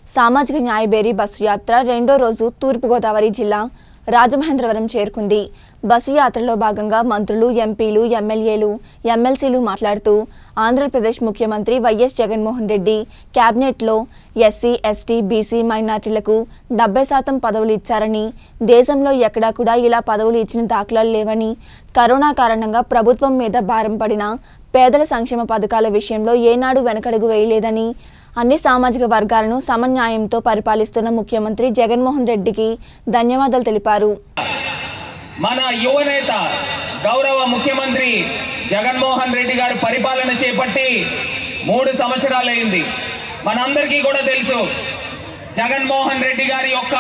సామాజిక న్యాయబేరి బస్సు యాత్ర రెండో రోజు తూర్పుగోదావరి జిల్లా రాజమహేంద్రవరం చేరుకుంది బస్సు యాత్రలో భాగంగా మంత్రులు ఎంపీలు ఎమ్మెల్యేలు ఎమ్మెల్సీలు మాట్లాడుతూ ఆంధ్రప్రదేశ్ ముఖ్యమంత్రి వైఎస్ జగన్మోహన్ రెడ్డి కేబినెట్లో ఎస్సీ ఎస్టీ బీసీ మైనార్టీలకు డెబ్బై శాతం పదవులు ఇచ్చారని దేశంలో ఎక్కడా కూడా ఇలా పదవులు ఇచ్చిన దాఖలాలు లేవని కరోనా కారణంగా ప్రభుత్వం మీద భారం పడిన పేదల సంక్షేమ పథకాల విషయంలో ఏనాడు వెనకడుగు వేయలేదని అన్ని సామాజిక వర్గాలను సమన్యాయంతో పరిపాలిస్తున్న ముఖ్యమంత్రి జగన్మోహన్ రెడ్డికి ధన్యవాదాలు తెలిపారు మన యువనేత గౌరవ ముఖ్యమంత్రి జగన్మోహన్ రెడ్డి గారు పరిపాలన చేపట్టి మూడు సంవత్సరాలైంది మనందరికీ కూడా తెలుసు జగన్మోహన్ రెడ్డి గారి యొక్క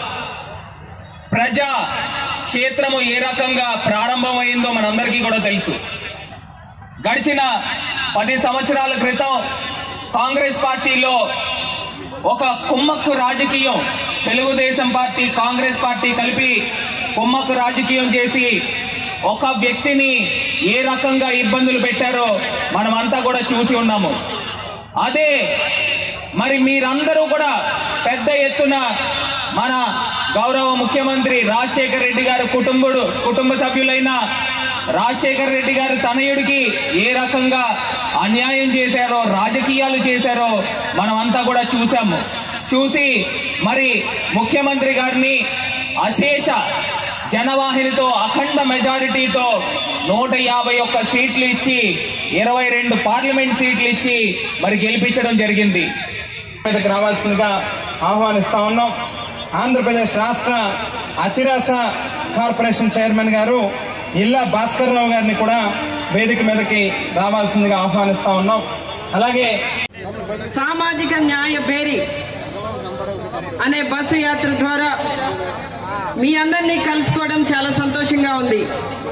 ప్రజా క్షేత్రము ఏ రకంగా ప్రారంభమైందో మనందరికీ కూడా తెలుసు గడిచిన పది సంవత్సరాల క్రితం కాంగ్రెస్ పార్టీలో ఒక కుమ్మక్కు రాజకీయం తెలుగుదేశం పార్టీ కాంగ్రెస్ పార్టీ కలిపి కుమ్మక్కు రాజకీయం చేసి ఒక వ్యక్తిని ఏ రకంగా ఇబ్బందులు పెట్టారో మనమంతా కూడా చూసి ఉన్నాము అదే మరి మీరందరూ కూడా పెద్ద ఎత్తున మన గౌరవ ముఖ్యమంత్రి రాజశేఖర్ రెడ్డి గారు కుటుంబుడు కుటుంబ సభ్యులైన రాజశేఖర్ రెడ్డి గారు తనయుడికి ఏ రకంగా అన్యాయం చేశారో రాజకీయాలు చేశారో మనమంతా కూడా చూసాము చూసి మరి ముఖ్యమంత్రి గారిని అశేష జనవాహినితో అఖండ మెజారిటీతో నూట యాభై ఒక్క సీట్లు ఇచ్చి ఇరవై రెండు పార్లమెంట్ సీట్లు ఇచ్చి మరి గెలిపించడం జరిగింది మీదకి రావాల్సిందిగా ఆహ్వానిస్తా ఉన్నాం ఆంధ్రప్రదేశ్ రాష్ట్ర అతిరాస కార్పొరేషన్ చైర్మన్ గారు ఇల్లా భాస్కర్ రావు గారిని కూడా వేదిక మీదకి రావాల్సిందిగా ఆహ్వానిస్తా ఉన్నాం అలాగే సామాజిక న్యాయ పేరి అనే బస్సు యాత్ర ద్వారా మీ అందరినీ కలుసుకోవడం చాలా సంతోషంగా ఉంది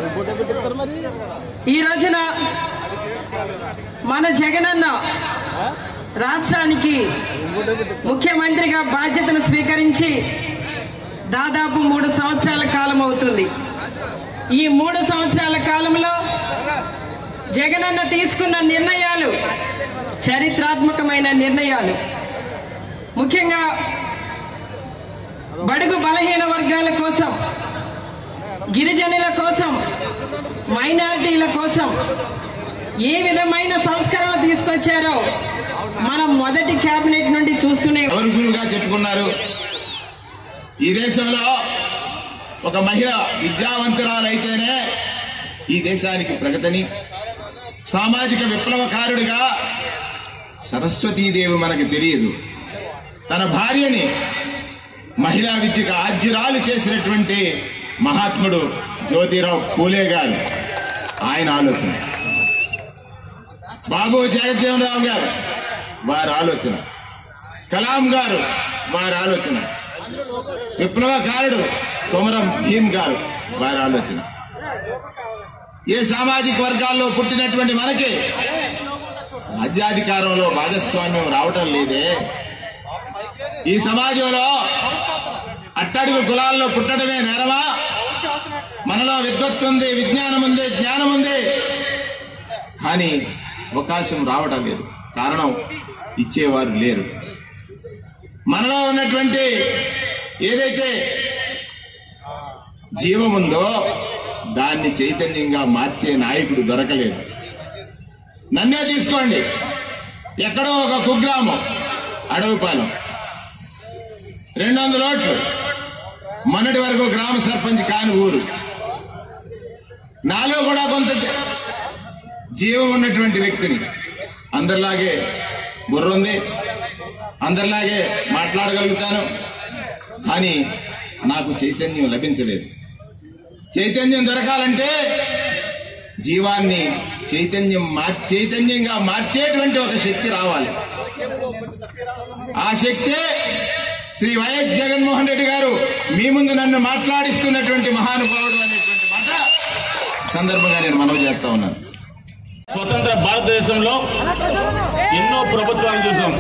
ఈ రోజున మన జగనన్న రాష్ట్రానికి ముఖ్యమంత్రిగా బాధ్యతను స్వీకరించి దాదాపు మూడు సంవత్సరాల కాలం అవుతుంది ఈ మూడు సంవత్సరాల కాలంలో జగనన్న తీసుకున్న నిర్ణయాలు చరిత్రాత్మకమైన నిర్ణయాలు ముఖ్యంగా బడుగు బలహీన వర్గాల కోసం గిరిజనుల కోసం మైనారిటీల కోసం ఏ విధమైన సంస్కరణలు తీసుకొచ్చారో మనం మొదటి కేబినెట్ నుండి చూస్తూనే అర్హులుగా చెప్పుకున్నారు ఈ దేశంలో ఒక మహిళ విద్యావంతురాలైతేనే ఈ దేశానికి ప్రగతిని సామాజిక విప్లవకారుడిగా సరస్వతీదేవి మనకు తెలియదు తన భార్యని మహిళా విద్యకు ఆద్యురాలు చేసినటువంటి మహాత్ముడు జ్యోతిరావు పూలే గారు ఆయన ఆలోచన బాబు జగజ్జీవనరావు గారు వారి ఆలోచన కలాం గారు వారి ఆలోచన విప్లవకారుడు కొమరం భీమ్ గారు వారి ఆలోచన ఏ సామాజిక వర్గాల్లో పుట్టినటువంటి మనకి రాజ్యాధికారంలో భాగస్వామ్యం రావటం లేదే ఈ సమాజంలో అట్టడుగు కులాల్లో పుట్టడమే నేరమా మనలో విద్వత్తు ఉంది విజ్ఞానం ఉంది జ్ఞానం ఉంది కానీ అవకాశం రావటం లేదు కారణం ఇచ్చేవారు లేరు మనలో ఉన్నటువంటి ఏదైతే జీవం ఉందో దాన్ని చైతన్యంగా మార్చే నాయకుడు దొరకలేదు నన్నే తీసుకోండి ఎక్కడో ఒక కుగ్రామం అడవిపాలెం రెండు వందల ఓట్లు మొన్నటి వరకు గ్రామ సర్పంచ్ కాని ఊరు నాలో కూడా కొంత జ- జీవం ఉన్నటువంటి వ్యక్తిని అందరిలాగే బుర్ర ఉంది అందరిలాగే మాట్లాడగలుగుతాను కానీ నాకు చైతన్యం లభించలేదు చైతన్యం దొరకాలంటే జీవాన్ని చైతన్యం మార్ చైతన్యంగా మార్చేటువంటి ఒక శక్తి రావాలి ఆ శక్తే శ్రీ వైఎస్ జగన్మోహన్ రెడ్డి గారు మీ ముందు నన్ను మాట్లాడిస్తున్నటువంటి మహానుభావుడు అనేటువంటి మాట సందర్భంగా నేను మనవి చేస్తా ఉన్నాను స్వతంత్ర భారతదేశంలో ఎన్నో ప్రభుత్వాలు చూసాం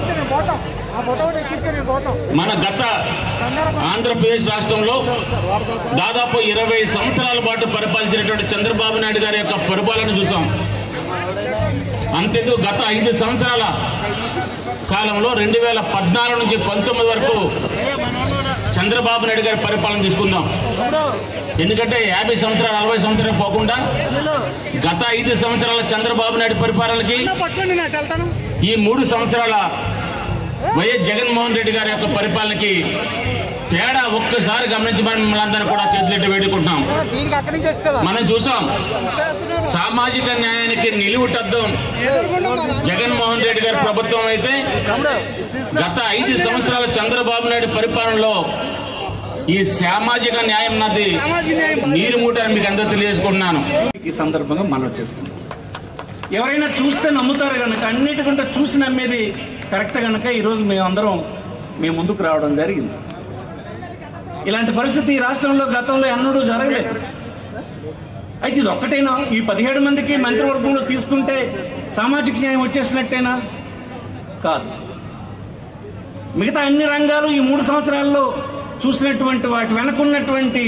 మన గత ఆంధ్రప్రదేశ్ రాష్ట్రంలో దాదాపు ఇరవై సంవత్సరాల పాటు పరిపాలించినటువంటి చంద్రబాబు నాయుడు గారి యొక్క పరిపాలన చూసాం అంతెందుకు గత ఐదు సంవత్సరాల కాలంలో రెండు వేల పద్నాలుగు నుంచి పంతొమ్మిది వరకు చంద్రబాబు నాయుడు గారి పరిపాలన తీసుకుందాం ఎందుకంటే యాభై సంవత్సరాలు అరవై సంవత్సరాలు పోకుండా గత ఐదు సంవత్సరాల చంద్రబాబు నాయుడు పరిపాలనకి ఈ మూడు సంవత్సరాల వైఎస్ జగన్మోహన్ రెడ్డి గారి యొక్క పరిపాలనకి తేడా ఒక్కసారి గమనించి మనం మిమ్మల్ని అందరూ కూడా చేతులెట్టి వేడుకుంటున్నాం మనం చూసాం సామాజిక న్యాయానికి నిలువుటద్దం జగన్మోహన్ రెడ్డి గారి ప్రభుత్వం అయితే గత ఐదు సంవత్సరాల చంద్రబాబు నాయుడు పరిపాలనలో ఈ సామాజిక న్యాయం నాది నీరు మూటని మీకు అందరూ తెలియజేసుకుంటున్నాను ఈ సందర్భంగా మనం చేస్తున్నాం ఎవరైనా చూస్తే నమ్ముతారు కనుక అన్నిటికంటే చూసి నమ్మేది కరెక్ట్ కనుక ఈరోజు మేమందరం మేము ముందుకు రావడం జరిగింది ఇలాంటి పరిస్థితి ఈ రాష్ట్రంలో గతంలో ఎన్నడూ జరగలేదు అయితే ఇది ఒక్కటేనా ఈ పదిహేడు మందికి మంత్రివర్గంలో తీసుకుంటే సామాజిక న్యాయం వచ్చేసినట్టేనా కాదు మిగతా అన్ని రంగాలు ఈ మూడు సంవత్సరాల్లో చూసినటువంటి వాటి వెనకున్నటువంటి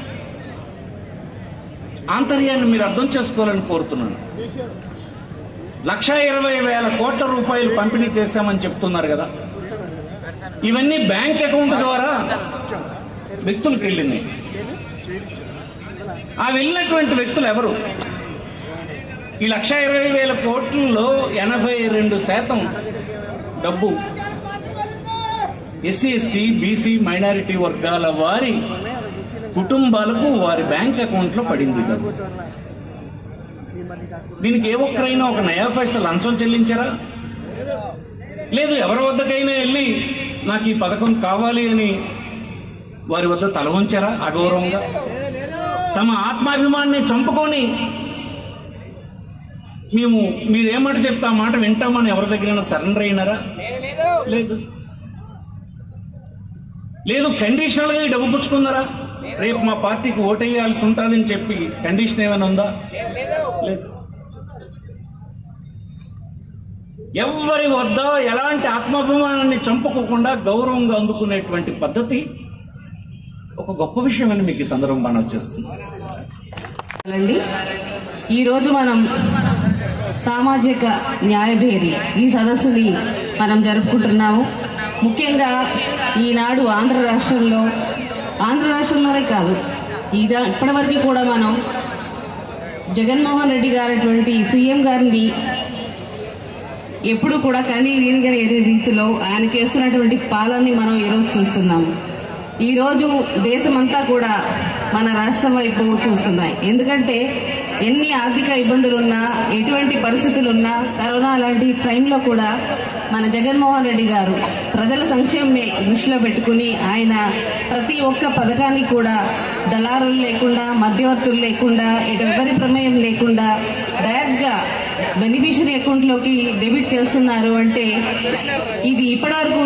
ఆంతర్యాన్ని మీరు అర్థం చేసుకోవాలని కోరుతున్నాను లక్ష ఇరవై వేల కోట్ల రూపాయలు పంపిణీ చేశామని చెప్తున్నారు కదా ఇవన్నీ బ్యాంక్ అకౌంట్ ద్వారా వ్యక్తులకు వెళ్ళినాయి ఆ వెళ్ళినటువంటి వ్యక్తులు ఎవరు ఈ లక్ష ఇరవై వేల కోట్లలో ఎనభై రెండు శాతం డబ్బు ఎస్సీ ఎస్టీ బీసీ మైనారిటీ వర్గాల వారి కుటుంబాలకు వారి బ్యాంక్ అకౌంట్ లో పడింది డబ్బు దీనికి ఏ ఒక్కరైనా ఒక నయా పైసా లంచం చెల్లించారా లేదు ఎవరి వద్దకైనా వెళ్ళి నాకు ఈ పథకం కావాలి అని వారి వద్ద తల వంచారా అగౌరవంగా తమ ఆత్మాభిమానాన్ని చంపుకొని మేము మీరేమాట చెప్తా ఆ మాట వింటామని ఎవరి దగ్గరైనా సరెండర్ అయినారా లేదు లేదు కండిషనల్ గా ఈ డబ్బు పుచ్చుకున్నారా రేపు మా పార్టీకి ఓటేయాల్సి ఉంటుందని చెప్పి కండిషన్ ఏమైనా ఉందా లేదు ఎవరి వద్ద ఎలాంటి ఆత్మాభిమానాన్ని చంపుకోకుండా గౌరవంగా అందుకునేటువంటి పద్ధతి ఒక గొప్ప విషయం అని మీకు ఈ సందర్భంగా వచ్చేస్తుంది అండి ఈరోజు మనం సామాజిక న్యాయభేరి ఈ సదస్సుని మనం జరుపుకుంటున్నాము ముఖ్యంగా ఈనాడు ఆంధ్ర రాష్ట్రంలో ఆంధ్ర రాష్ట్రంలోనే కాదు ఈ ఇప్పటివరకు కూడా మనం జగన్మోహన్ రెడ్డి గారటువంటి సీఎం గారిని ఎప్పుడు కూడా కనీ వీరిగా ఎరే రీతిలో ఆయన చేస్తున్నటువంటి పాలనని మనం ఈరోజు చూస్తున్నాము ఈ రోజు దేశమంతా కూడా మన రాష్ట్రం వైపు చూస్తున్నాయి ఎందుకంటే ఎన్ని ఆర్థిక ఇబ్బందులున్నా ఎటువంటి పరిస్థితులున్నా కరోనా లాంటి టైంలో కూడా మన జగన్మోహన్ రెడ్డి గారు ప్రజల సంక్షేమమే దృష్టిలో పెట్టుకుని ఆయన ప్రతి ఒక్క పథకాన్ని కూడా దళారులు లేకుండా మధ్యవర్తులు లేకుండా ఎటు ఎవరి ప్రమేయం లేకుండా డైరెక్ట్ గా బెనిఫిషరీ అకౌంట్ లోకి డెబిట్ చేస్తున్నారు అంటే ఇది ఇప్పటివరకు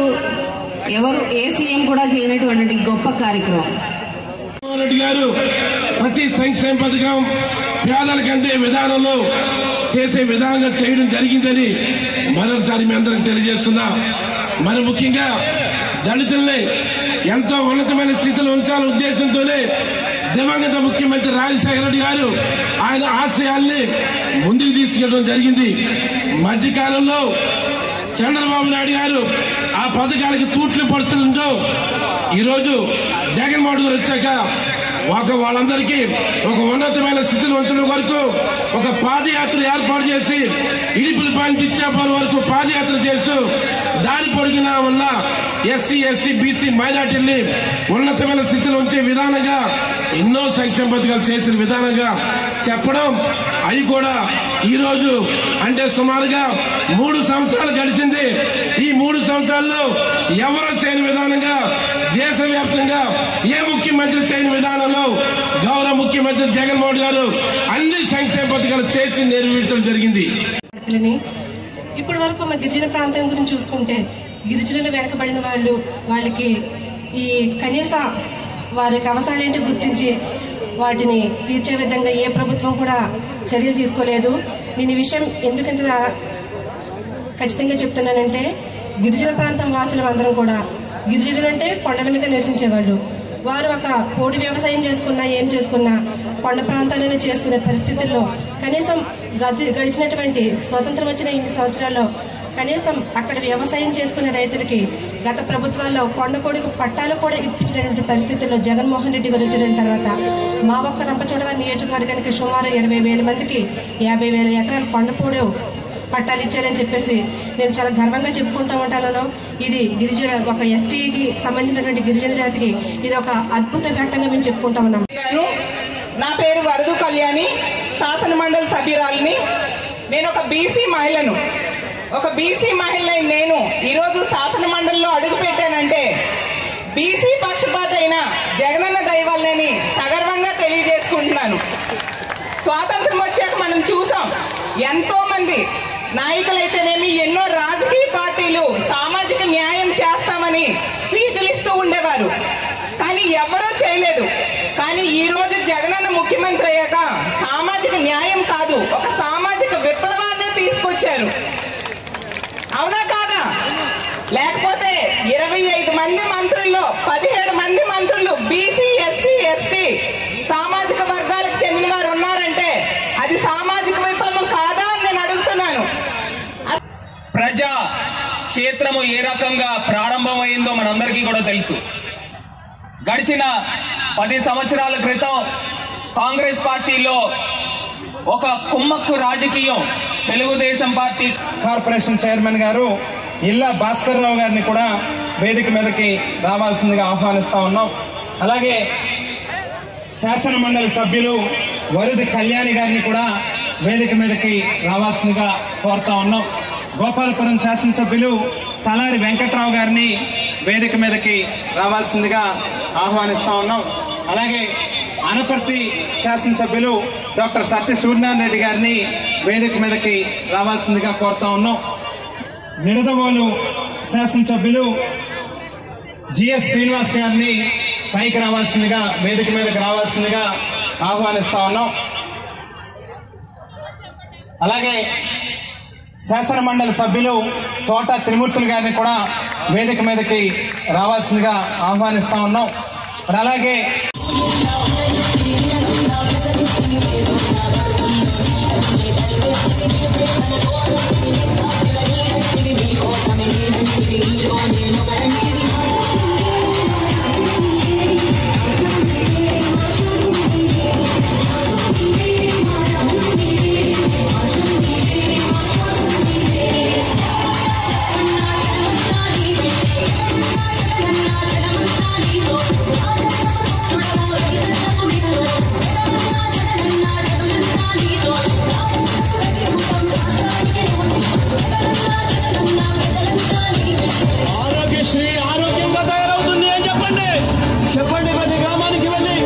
ఎవరు ఏ సీఎం కూడా చేయనటువంటి గొప్ప కార్యక్రమం జగన్మోహన్ రెడ్డి గారు ప్రతి సంక్షేమ పథకం పేదలకు అందే విధానంలో చేసే విధానంగా చేయడం జరిగిందని మరొకసారి మీ అందరికి తెలియజేస్తున్నా మరి ముఖ్యంగా దళితుల్ని ఎంతో ఉన్నతమైన స్థితిలో ఉంచాలనే ఉద్దేశంతోనే దివంగత ముఖ్యమంత్రి రాజశేఖర రెడ్డి గారు ఆయన ఆశయాల్ని ముందుకు తీసుకెళ్ళడం జరిగింది మధ్యకాలంలో చంద్రబాబు నాయుడు గారు ఆ పథకాలకు తూట్లు పరచడంతో ఈరోజు జగన్మోహన్ గారు వచ్చాక ఒక వాళ్ళందరికీ ఒక ఉన్నతమైన స్థితిలో ఉంచడం వరకు ఒక పాదయాత్ర ఏర్పాటు చేసి ఇడిపుల పాయింట్ ఇచ్చాపాల వరకు పాదయాత్ర చేస్తూ దారి పొడిగిన ఉన్న ఎస్సీ ఎస్టీ బీసీ మైనార్టీల్ని ఉన్నతమైన స్థితిలో ఉంచే విధానంగా ఎన్నో సంక్షేమ పథకాలు చేసిన విధానంగా చెప్పడం అవి కూడా ఈ రోజు అంటే సుమారుగా మూడు సంవత్సరాలు గడిచింది ఈ మూడు సంవత్సరాల్లో ఎవరో చేయని విధానంగా దేశవ్యాప్తంగా ఏ ముఖ్యమంత్రి చేయని విధానంలో గౌరవ ముఖ్యమంత్రి జగన్మోహన్ గారు అన్ని సంక్షేమ పథకాలు చేసి నెరవేర్చడం జరిగింది పిల్లని ఇప్పటి వరకు మన గిరిజన ప్రాంతం గురించి చూసుకుంటే గిరిజనులు వెనకబడిన వాళ్ళు వాళ్ళకి ఈ కనీస వారి యొక్క అవసరాలు ఏంటో గుర్తించి వాటిని తీర్చే విధంగా ఏ ప్రభుత్వం కూడా చర్యలు తీసుకోలేదు నేను ఈ విషయం ఎందుకంత ఖచ్చితంగా చెప్తున్నానంటే గిరిజన ప్రాంతం వాసులు అందరం కూడా గిరిజనులు అంటే కొండల మీద నివసించేవాళ్ళు వారు ఒక పోటీ వ్యవసాయం చేసుకున్నా ఏం చేసుకున్నా కొండ ప్రాంతాలను చేసుకునే పరిస్థితుల్లో కనీసం గది- గడిచినటువంటి స్వతంత్రం వచ్చిన ఇన్ని సంవత్సరాల్లో కనీసం అక్కడ వ్యవసాయం చేసుకునే రైతులకి గత ప్రభుత్వాల్లో కొండకోడికి పట్టాలు కూడా ఇప్పించినటువంటి పరిస్థితుల్లో జగన్మోహన్ రెడ్డి గారు వచ్చిన తర్వాత మా ఒక్క రంపచోడవరం నియోజకవర్గానికి సుమారు ఇరవై వేల మందికి యాభై వేల ఎకరాల కొండపోడు పట్టాలు ఇచ్చారని చెప్పేసి నేను చాలా గర్వంగా చెప్పుకుంటూ ఉంటాను ఇది గిరిజన ఒక ఎస్టీకి సంబంధించినటువంటి గిరిజన జాతికి ఇది ఒక అద్భుత ఘట్టంగా మేము చెప్పుకుంటా ఉన్నాం గాను నా పేరు వరదు కళ్యాణి శాసన మండలి సభ్యురాలిని నేను ఒక బీసీ మహిళను ఒక బీసీ మహిళ నేను ఈరోజు శాసన మండలిలో అడుగు పెట్టానంటే బీసీ పక్షపాత అయిన జగనన్న దైవాలని సగర్వంగా తెలియజేసుకుంటున్నాను స్వాతంత్రం వచ్చాక మనం చూసాం ఎంతో మంది నాయకులైతేనేమి ఎన్నో రాజకీయ పార్టీలు సామాజిక న్యాయం చేస్తామని స్పీచ్లు ఇస్తూ ఉండేవారు కానీ ఎవరూ చేయలేదు కానీ ఈ రోజు జగనన్న ముఖ్యమంత్రి అయ్యాక సామాజిక న్యాయం కాదు ఒక సామాజిక విప్లవాన్ని తీసుకొచ్చారు అవునా కాదా లేకపోతే ఇరవై ఐదు మంది మంత్రుల్లో పదిహేడు మంది మంత్రులు బీసీ ఎస్సీ ఎస్టీ సామాజిక వర్గాలకు చెందిన వారు ఉన్నారంటే అది సామాజిక విప్లవం కాదా అని నేను అడుగుతున్నాను ప్రజా క్షేత్రము ఏ రకంగా ప్రారంభమైందో మనందరికీ కూడా తెలుసు గడిచిన పది సంవత్సరాల క్రితం కాంగ్రెస్ పార్టీలో ఒక కుమ్మక్కు రాజకీయం తెలుగుదేశం పార్టీ కార్పొరేషన్ చైర్మన్ గారు ఇల్లా భాస్కర్ రావు గారిని కూడా వేదిక మీదకి రావాల్సిందిగా ఆహ్వానిస్తా ఉన్నాం అలాగే శాసన మండలి సభ్యులు వరుది కళ్యాణి గారిని కూడా వేదిక మీదకి రావాల్సిందిగా కోరుతా ఉన్నాం గోపాలపురం శాసనసభ్యులు తలారి వెంకట్రావు గారిని వేదిక మీదకి రావాల్సిందిగా ఆహ్వానిస్తా ఉన్నాం అలాగే అనపర్తి శాసనసభ్యులు డాక్టర్ సత్య సూర్యనారాయణ రెడ్డి గారిని వేదిక మీదకి రావాల్సిందిగా కోరుతా ఉన్నాం నిడదవోలు శాసనసభ్యులు జిఎస్ శ్రీనివాస్ గారిని పైకి రావాల్సిందిగా వేదిక మీదకి రావాల్సిందిగా ఆహ్వానిస్తా ఉన్నాం అలాగే శాసన మండలి సభ్యులు తోట త్రిమూర్తులు గారిని కూడా వేదిక మీదకి రావాల్సిందిగా ఆహ్వానిస్తా ఉన్నాం మరి అలాగే ఆరోగ్యశ్రీ ఆరోగ్యంగా తయారవుతుంది అని చెప్పండి చెప్పండి ప్రతి గ్రామానికి వెళ్ళి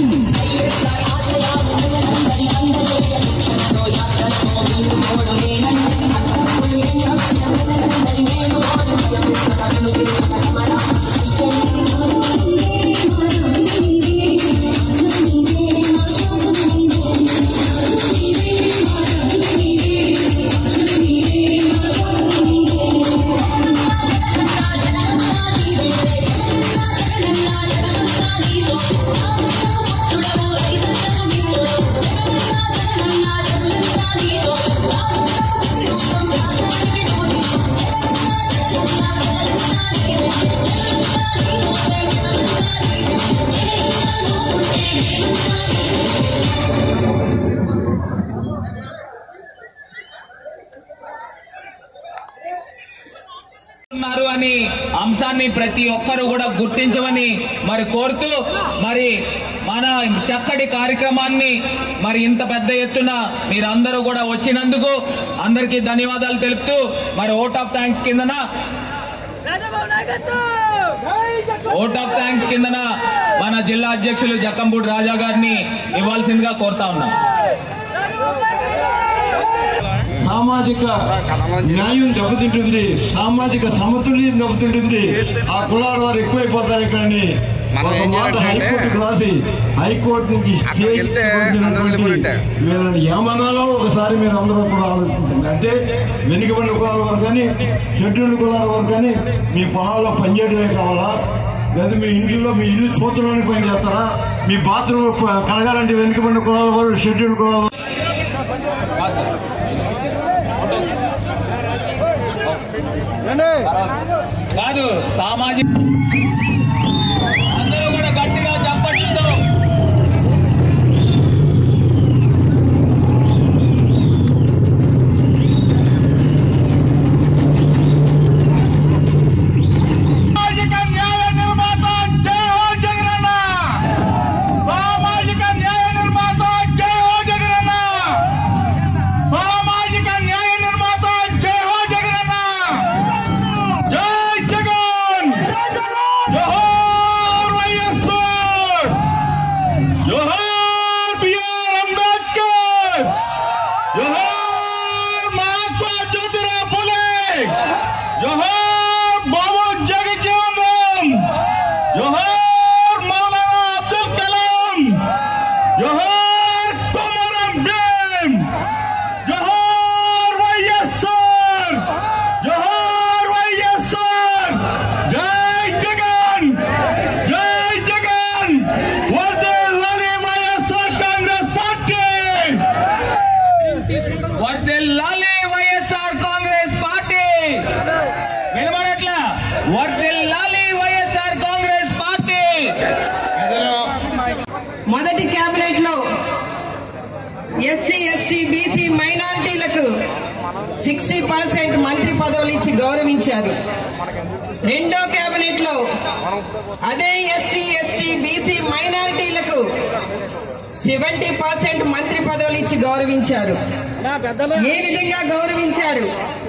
ఉన్నారు అని అంశాన్ని ప్రతి ఒక్కరు కూడా గుర్తించమని మరి కోరుతూ మరి మన చక్కటి కార్యక్రమాన్ని మరి ఇంత పెద్ద ఎత్తున మీరందరూ కూడా వచ్చినందుకు అందరికీ ధన్యవాదాలు తెలుపుతూ మరి ఓట్ ఆఫ్ థ్యాంక్స్ కిందన ఓట్ ఆఫ్ థ్యాంక్స్ కిందన మన జిల్లా అధ్యక్షులు జక్కంపూడి రాజా గారిని ఇవ్వాల్సిందిగా కోరుతా ఉన్నాం సామాజిక న్యాయం దెబ్బతింటుంది సామాజిక సమతుల్యం దెబ్బతింటుంది ఆ కులాల వారు ఎక్కువైపోతారు కానీ ఒక మాట హైకోర్టుకు రాసి హైకోర్టు నుంచి స్టే పొందినటువంటి వీళ్ళని ఏమనాలో ఒకసారి మీరు అందరూ కూడా ఆలోచించండి అంటే వెనుకబడిన కులాల వారు కానీ షెడ్యూల్డ్ కులాల వారు కానీ మీ పొలాల్లో పనిచేయడమే కావాలా లేదా మీ ఇంట్లో మీ ఇల్లు చూచడానికి పని చేస్తారా మీ బాత్రూమ్ కడగాలంటే వెనుకబడిన కులాల వారు షెడ్యూల్డ్ కులాల వారు కాదు సామాజిక అందరూ కూడా గట్టిగా చప్పట్లతో సామాజిక న్యాయ నిర్మాత జై హో జగనన్న సామాజిక న్యాయ నిర్మాత జై హో జగనన్న సామాజిక న్యాయ నిర్మాత జై హో జగనన్న జై జగన్ జోహార్ వైఎస్ఆర్ జోహార్ బిఆర్ అంబేద్కర్ జోహార్ మహాత్మా జ్యోతిరావు ఫులే జోహార్ బాబు జగజ్జీవన్ రామ్ జోహార్ మౌలానా అబ్దుల్ కలాం జోహార్ కొమరం భీమ్ జోహార్ వైఎస్ఆర్ జోహార్ వైఎస్ఆర్ జై జగన్ జై జగన్ వర్ధిల్లాలి వైఎస్ఆర్ కాంగ్రెస్ పార్టీ వర్దిల్లాలి వైఎస్ఆర్ కాంగ్రెస్ పార్టీ వినబడట్లా వర్దిల్లాలి వైఎస్ఆర్ కాంగ్రెస్ పార్టీ మొదటి కేబినెట్ లో ఎస్సీ ఎస్టీ బీసీ మైనారిటీలకు సిక్స్టీ పర్సెంట్ మంత్రి పదవులు ఇచ్చి గౌరవించారు రెండో కేబినెట్ లో అదే ఎస్సీ ఎస్టీ బీసీ మైనారిటీలకు సెవెంటీ పర్సెంట్ మంత్రి పదవులు ఇచ్చి గౌరవించారు ఏ విధంగా గౌరవించారు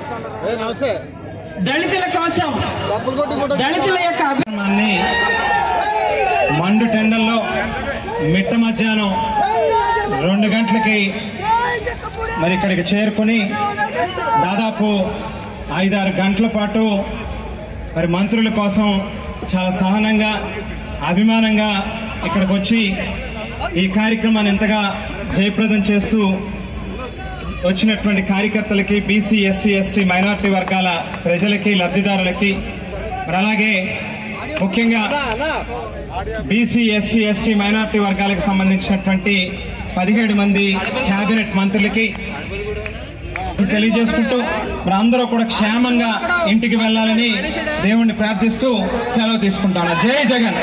దళితుల కోసం దళితుల యొక్క అభి- కార్యక్రమాన్ని మండు టెండల్లో మిట్ట మధ్యాహ్నం రెండు గంటలకి మరి ఇక్కడికి చేరుకుని దాదాపు ఐదారు గంటల పాటు మరి మంత్రుల కోసం చాలా సహనంగా అభిమానంగా ఇక్కడికి వచ్చి ఈ కార్యక్రమాన్ని ఎంతగా జయప్రదం చేస్తూ వచ్చినటువంటి కార్యకర్తలకి బీసీ ఎస్సీ ఎస్టీ మైనారిటీ వర్గాల ప్రజలకి లబ్ధిదారులకి మరి అలాగే ముఖ్యంగా బీసీ ఎస్సీ ఎస్టీ మైనారిటీ వర్గాలకు సంబంధించినటువంటి పదిహేడు మంది కేబినెట్ మంత్రులకి తెలియజేసుకుంటూ మరి అందరూ కూడా క్షేమంగా ఇంటికి వెళ్ళాలని దేవుణ్ణి ప్రార్థిస్తూ సెలవు తీసుకుంటాను జై జగన్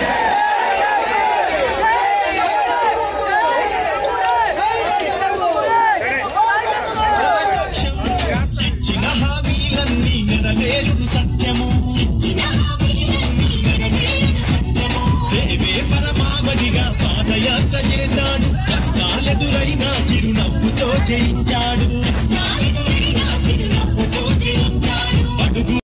ఇచ్చిన హామీలన్నీ నెరవేరును సత్యము ఇచ్చిన హామీలన్నీ నెరవేరును సత్యము సేవే పరమావధిగా పాదయాత్ర చేశాడు కష్టాలెదురైనా చిరునవ్వుతో జయించాడు